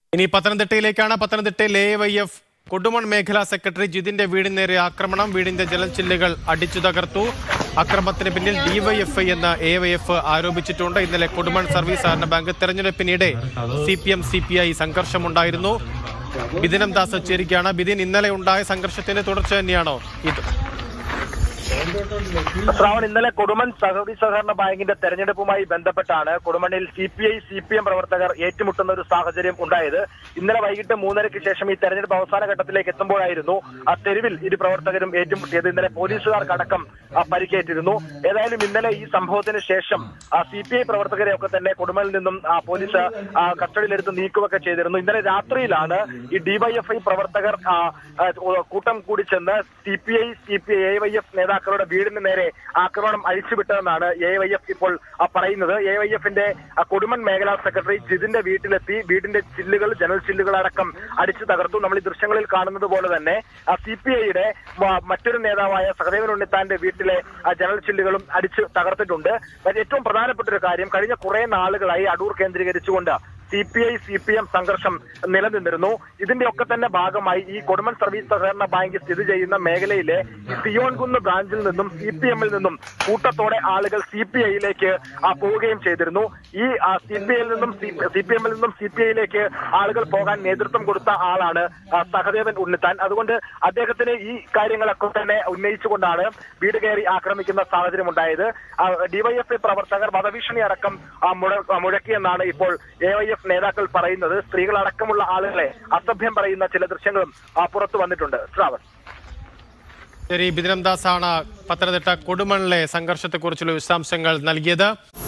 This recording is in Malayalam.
ഇനി പത്തനംതിട്ടയിലേക്കാണ് പത്തനംതിട്ടയിൽ എ വൈ എഫ് കൊടുമൺ മേഖലാ സെക്രട്ടറി ജിതിന്റെ വീടിന് നേരെ ആക്രമണം വീടിന്റെ ജലച്ചില്ലുകൾ അടിച്ചു തകർത്തു അക്രമത്തിന് പിന്നിൽ ഡിവൈഎഫ്ഐ എന്ന് എ വൈ എഫ് ആരോപിച്ചിട്ടുണ്ട് ഇന്നലെ കൊടുമൺ സർവീസ് സഹകരണ ബാങ്ക് തെരഞ്ഞെടുപ്പിനിടെ C P M C P I സംഘർഷമുണ്ടായിരുന്നു ബിദിനം ദാസ് ചേരുകയാണ് ബിദിൻ ഇന്നലെ ഉണ്ടായ സംഘർഷത്തിന്റെ തുടർച്ച തന്നെയാണോ ഇത് ശ്രാവൺ ഇന്നലെ കൊടുമൺ സഹകരണ സഹകരണ ബാങ്കിന്റെ തെരഞ്ഞെടുപ്പുമായി ബന്ധപ്പെട്ടാണ് കൊടുമണ്ണിൽ C P I C P M പ്രവർത്തകർ ഏറ്റുമുട്ടുന്ന ഒരു സാഹചര്യം ഉണ്ടായത് ഇന്നലെ വൈകിട്ട് മൂന്നരയ്ക്ക് ശേഷം ഈ തെരഞ്ഞെടുപ്പ് അവസാന ഘട്ടത്തിലേക്ക് എത്തുമ്പോഴായിരുന്നു ആ തെരുവിൽ ഇരു പ്രവർത്തകരും ഏറ്റുമുട്ടിയത് ഇന്നലെ പോലീസുകാർക്കടക്കം ആ, പരിക്കേറ്റിരുന്നു ഏതായാലും ഇന്നലെ ഈ സംഭവത്തിന് ശേഷം സി പി ഐ പ്രവർത്തകരെ ഒക്കെ തന്നെ കൊടുമണിൽ നിന്നും ആ, പോലീസ് ആ, കസ്റ്റഡിയിലെടുത്ത് നീക്കുകയൊക്കെ ചെയ്തിരുന്നു ഇന്നലെ രാത്രിയിലാണ് ഈ ഡിവൈഎഫ്ഐ പ്രവർത്തകർ ആ, ആ, കൂട്ടം കൂടി ചെന്ന് C P I C P I Y F നേതാക്കളുടെ വീടിന് നേരെ ആക്രമണം അഴിച്ചുവിട്ടതെന്നാണ് എ വൈ എഫ് ഇപ്പോൾ ആ, പറയുന്നത് എ വൈ എഫിന്റെ കൊടുമൺ മേഖലാ സെക്രട്ടറി ജിതിന്റെ വീട്ടിലെത്തി വീടിന്റെ ചില്ലുകൾ ജനൽ ചില്ലുകൾ അടക്കം അടിച്ചു തകർത്തു നമ്മൾ ഈ ദൃശ്യങ്ങളിൽ കാണുന്നത് പോലെ തന്നെ സി പി ഐയുടെ മറ്റൊരു നേതാവായ സഹദേവൻ ഉണ്ണിത്താന്റെ വീട്ടിലെ ആ, ജനൽ ചില്ലുകളും അടിച്ച് തകർത്തിട്ടുണ്ട് പക്ഷേ ഏറ്റവും പ്രധാനപ്പെട്ട ഒരു കാര്യം കഴിഞ്ഞ കുറെ നാളുകളായി അടൂർ കേന്ദ്രീകരിച്ചുകൊണ്ട് C P I C P M സംഘർഷം നിലനിന്നിരുന്നു ഇതിന്റെ ഒക്കെ തന്നെ ഭാഗമായി ഈ കൊടുമൺ സർവീസ് സഹകരണ ബാങ്ക് സ്ഥിതി ചെയ്യുന്ന മേഖലയിലെ ഈ സിയോൺകുന്ന് ബ്രാഞ്ചിൽ നിന്നും സി പി എമ്മിൽ നിന്നും കൂട്ടത്തോടെ ആളുകൾ സി പി ഐയിലേക്ക് പോവുകയും ചെയ്തിരുന്നു ഈ സി പി ഐയിൽ നിന്നും സി പി എമ്മിൽ നിന്നും സി പി ഐയിലേക്ക് ആളുകൾ പോകാൻ നേതൃത്വം കൊടുത്ത ആളാണ് ആ, സഹദേവൻ ഉണ്ണിത്താൻ അതുകൊണ്ട് അദ്ദേഹത്തിന് ഈ കാര്യങ്ങളൊക്കെ തന്നെ ഉന്നയിച്ചുകൊണ്ടാണ് വീട് കയറി ആക്രമിക്കുന്ന സാഹചര്യം ഉണ്ടായത് ഡിവൈഎഫ്ഐ പ്രവർത്തകർ വധഭീഷണി അടക്കം ആ, മുഴ- ആ, മുഴക്കിയെന്നാണ് ഇപ്പോൾ എ വൈ എഫ് നേതാക്കൾ പറയുന്നത് സ്ത്രീകളടക്കമുള്ള ആളുകളെ അസഭ്യം പറയുന്ന ചില ദൃശ്യങ്ങളും ആ, പുറത്തു വന്നിട്ടുണ്ട് ശ്രാവൺ ശരി ബിദിനം ദാസാണ് പത്തനംതിട്ട കൊടുമണിലെ സംഘർഷത്തെക്കുറിച്ചുള്ള വിശദാംശങ്ങൾ നൽകിയത്